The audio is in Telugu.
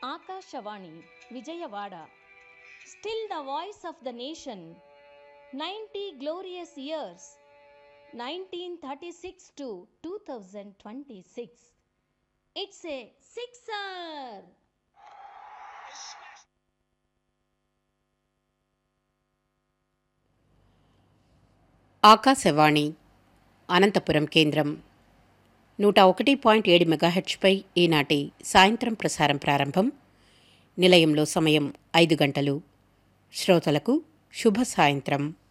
Akashawani, Vijayawada. Still the voice of the nation. 90 glorious years. 1936 to 2026. It's a sixer! Akashvani Anantapuram కేంద్రం నూట ఒకటి పాయింట్ ఏడు మెగాహెచ్పై ఈనాటి సాయంత్రం ప్రసారం ప్రారంభం నిలయంలో సమయం ఐదు గంటలు శ్రోతలకు శుభ సాయంత్రం